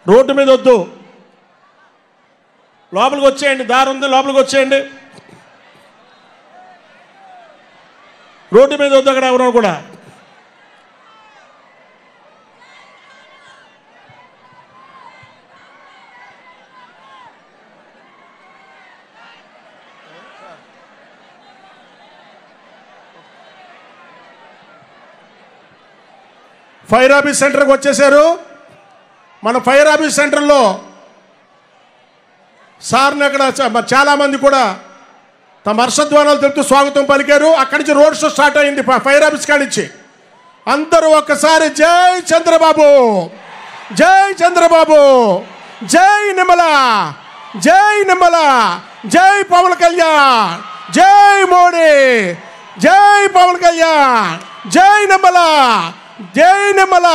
Road మీద వద్దు లోపలికి వచ్చేయండి దారి ఉంది లోపలికి వచ్చేయండి రోడ్డు మీద వద్దు అక్కడ ఎవరో కూడా ఫైర్ ఆఫీస్ సెంటర్కి వచ్చేసారు మన ఫైర్ ఆఫీస్ సెంటర్లో సార్ని అక్కడ చ- మ- చాలామంది కూడా తమ హర్షధ్వానాలు తెలుపుతూ స్వాగతం పలికారు అక్కడి నుంచి రోడ్ షో స్టార్ట్ అయింది ఫ- ఫైర్ ఆఫీస్ కాడిచ్చి అందరూ ఒక్కసారి జై చంద్రబాబు జై చంద్రబాబు జై నిమ్మల జై నిమ్మల జై పవన్ కళ్యాణ్ జై మోడీ జై పవన్ కళ్యాణ్ జై నిమ్మల జై నిమ్మల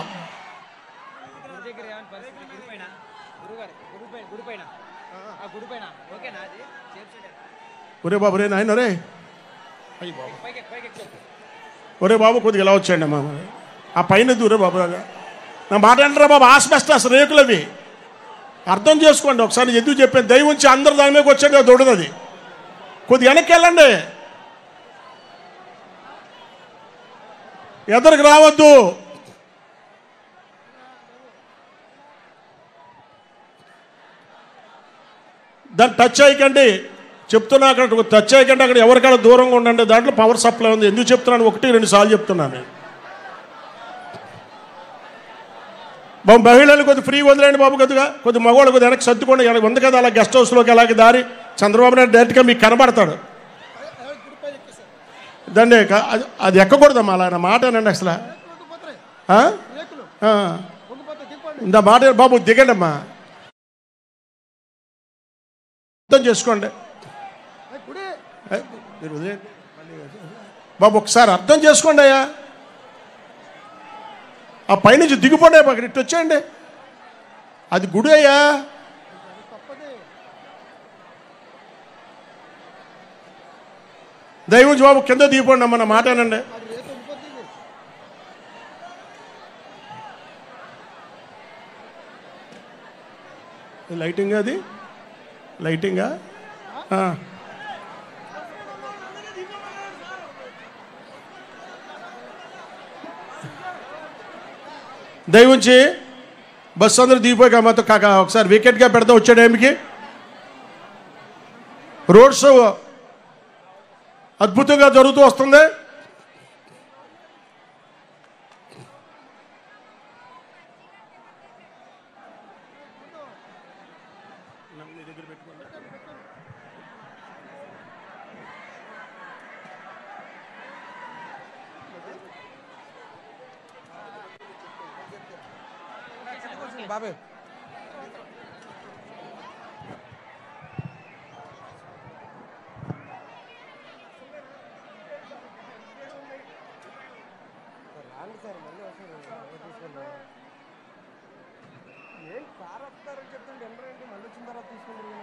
గుడి దగ్గర ఏమైనా పరిస్థితి గుడి పైన గురుగారు గుడి పైన గుడి పైన ఆ గుడి పైన ఓకేనా అది చేర్చలేదు ఒరే బాబు రే నాయన రే పైకి పైకి ఎక్కువ ఒరే బాబు కొద్దిగా ఇలా వచ్చేయండి అమ్మా ఆ పైన దూరే బాబు నా మాట అంటారా బాబు ఆస్బెస్టాస్ రేకులు అవి అర్థం చేసుకోండి ఒకసారి ఎందుకు చెప్పాను దయ ఉంచి అందరు దాని మీదకి వచ్చాడు దొడదు అది కొద్ది వెనక్కి వెళ్ళండి ఎదరికి రావద్దు దాన్ని టచ్ చేయకండి చెప్తున్నా అక్కడ టచ్ చేయకండి అక్కడ ఎవరికైనా దూరంగా ఉండండి దాంట్లో పవర్ సప్లై ఉంది ఎందుకు చెప్తున్నాను ఒకటి రెండు సార్లు చెప్తున్నాను నేను. బాబు మహిళలు కొద్ది ఫ్రీ వదిలేండి బాబు కొద్దిగా కొద్ది మగవాళ్ళు కొద్ది వెనక్కి సర్దుకోండి వెనక్కి ఉంది కదా అలా గెస్ట్ హౌస్లోకి అలాగే దారి చంద్రబాబు నాయుడు డైరెక్ట్గా మీకు కనబడతాడు దాన్ని క- అది- అది ఎక్కకూడదమ్మా అలా నా మాట అనండి అసలు ఆ? ఆ. ఇంత మాట బాబు దిగండి అమ్మా అర్థం చేసుకోండి ఏ, మీరు వదిలేయండి. బాబు ఒకసారి అర్థం చేసుకోండి అయ్యా ఆ పైనుంచి దిగిపోండి అక్కడ ఇటు వచ్చేయండి అది గుడి అయ్యా దైవం బాబు కింద దిగిపోండి అమ్మ నా మాట అనండి లైటింగ్ అది లైటింగా ఆ. దయవుంచి బస్సు అందరూ దిగిపోయి మాతో కాక ఒకసారి వికెట్గా పెడతా వచ్చే టైంకి రోడ్ షో అద్భుతంగా జరుగుతూ వస్తుంది బాబాయ్ ఏం కార్ వస్తారని చెప్తుంటే ఎండరేంటి మళ్ళీ వచ్చిన తర్వాత తీసుకుంటారు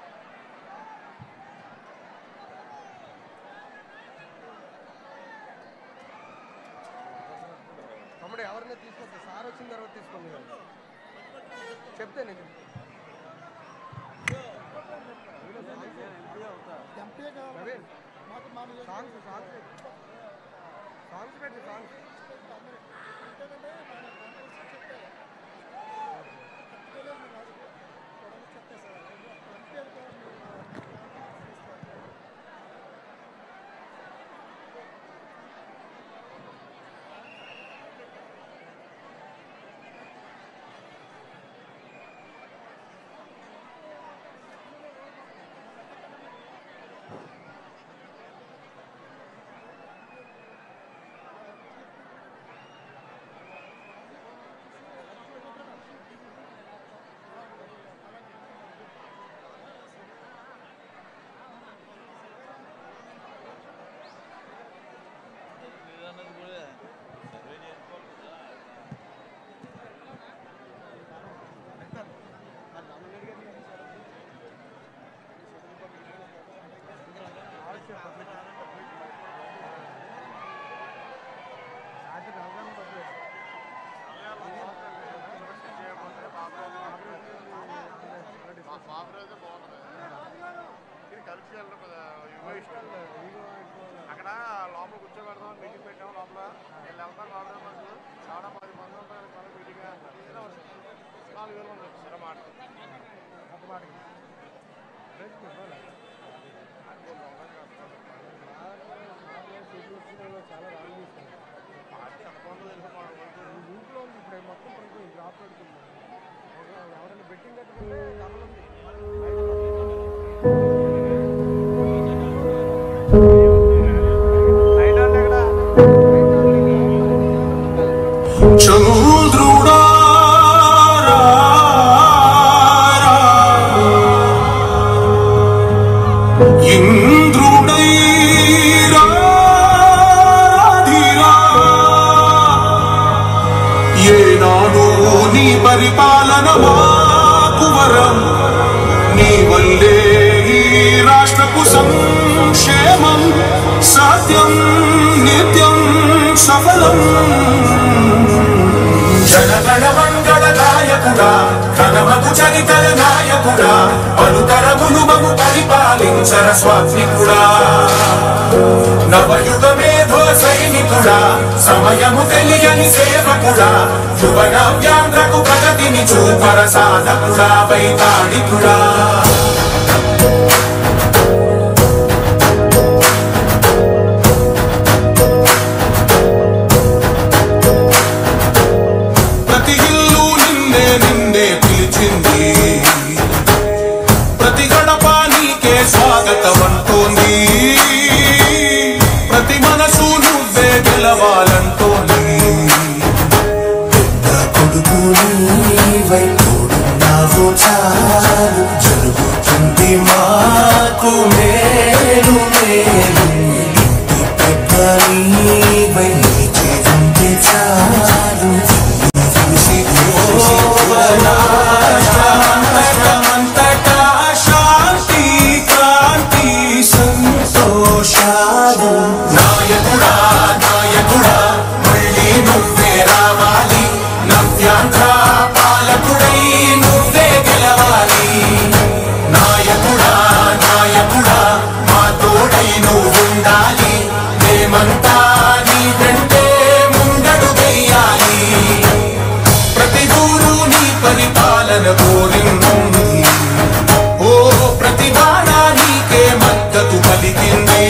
తమ్ముడు ఎవరిని తీసుకొస్తా సార్ వచ్చిన తర్వాత తీసుకోండి చెప్తే నేను ప్రవీణ్, సాంగ్స్ సాంగ్స్ పెట్టు. సాంగ్స్ పెట్టు సాంగ్స్ బాబురాజే బాగుంటుంది ఇది కలిసి వెళ్ళడం కదా ఇవో ఇష్టం అక్కడ లోపల కూర్చోబెడదాం మీటింగ్ పెట్టాం లోపల వీళ్ళు వెళ్తారు బాబురాజు మనకు చాలా పది మంది ఉంటారు మన మీటింగ్ నాలుగు వేలు ఉంటుంది సరే మాట ఒక మాట చాలా రాంగ్ చేశాను పార్టీ అనుకోవడం తెలుసు ఇంట్లో ఉంది ఇప్పుడు మొత్తం పడిపోయింది డ్రాప్ పెడుతుంది ఎవరైనా బెట్టింగ్ కట్టుకుంటే డబుల్ ఉంది చంద్రుడా ఇంద్రుడై రాధిరా ఏనాడు నీ పరిపాలన మాకు వరం నీ వల్లే ఈ రాష్ట్రపు సంక్షేమం సత్యం నిత్యం సఫలం జనగణ మంగళ నాయకుడా ఘనమగు చరితల నాయకుడా పలుతరములు మగు పరిపాలించర స్వాత్మికుడా నవయుగ మేధో సైనికుడా సమయము తెలియని సేవకుడా యువన వ్యాంధ్రకు ప్రగతిని చూపర సాధకుడా వైతాళికుడా ప్రతి ఇల్లు నిన్నే నిన్నే పిలిచింది ప్రతి గడప నీకే స్వాగతం అంటోంది ప్రతి మనసు నువ్వే గెలవాలంటోంది పెద్ద కొడుకు నీవై తోడున్నావు చాలు జరుగుతుంది మాకు మేలు మేలు ఇంటి పెద్ద నీవై నీచే ఉంటే చాలు చూసి అంతటా శాంతి క్రాంతి సంతోషాలు నాయకుడా నాయకుడా మళ్ళీ నువ్వే రావాలి నవ్యాంధ్ర పాలకుడై నువ్వే గెలవాలి నాయకుడా నాయకుడా మా తోడై నువ్వు ఉండాలి మేమంతా నీ వెంటే ముందడు వెయ్యాలి ప్రతి ఊరు నీ పరిపాలన కోరింది ఓ ప్రతి వాడ నీకే మద్దతు పలికింది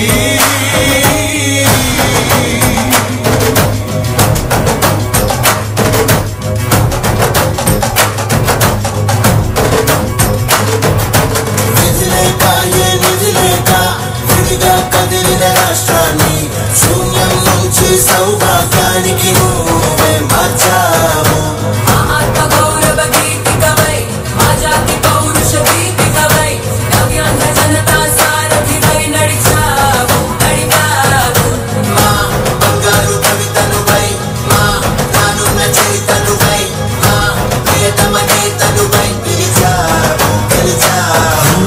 నిధిలేక ఏ నిధిలేక విడిగా కదిలిన రాష్ట్రాన్ని శూన్యం నుంచి సౌభాగ్యానికి నువ్వే మార్చావు ఆత్మగౌరవ గీతికవై మా జాతి పౌరుష గీతికవై నవ్యాంధ్ర జనతా సారథివై నడిచావు నడిపావు మా బంగారు కవితనువై మా రానున్న చరితనువై మా ప్రియతమ నేతనువై పిలిచావు గెలిచావు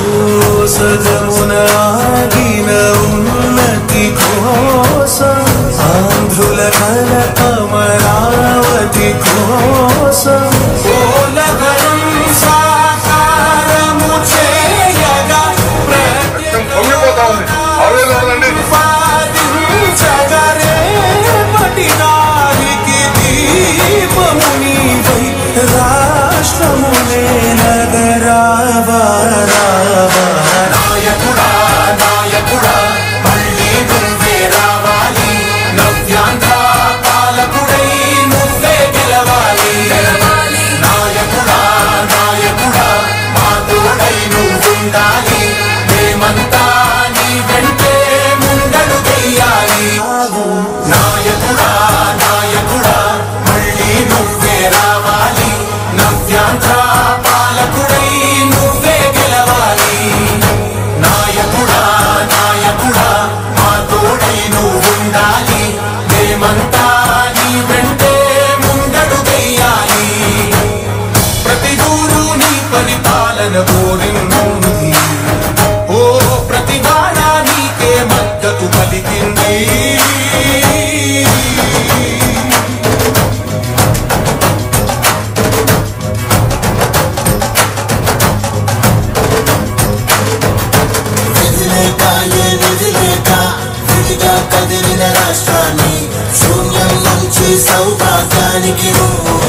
సజమునాగిన ఉన్నతి కోసం ఆంధ్రుల కల అమరావతి కోసం ఓలగరం సాకారము చేయగా పొంగిపోతా ఉంది ఆవేదన సాధించగరే పటిదారికి దీపము నీవై రాష్ట్రమునే నగరావా రావా నాయకుడా నాయకుడా మళ్ళీ నువ్వే రావాలి నవ్యాంధ్ర పాలకుడై నువ్వే గెలవాలి నాయకుడా నాయకుడా మా తోడై నువ్వుండాలి మేమంతా నీ వెంటే ముందడు వెయ్యాలి నాయకుడా నాయకుడా మళ్ళీ నువ్వే రావాలి నవ్యాంధ్ర పాలకుడై నువ్వే గెలవాలి నాయకుడా నాయకుడా మా తోడై నువ్వుండాలి మేమంతా నీ వెంటే ముందడు వెయ్యాలి ప్రతి ఊరు నీ పరిపాలన కోరింది ఓ ప్రతి వాడ నీకే మద్దతు పలికింది దేశానికి నువ్వు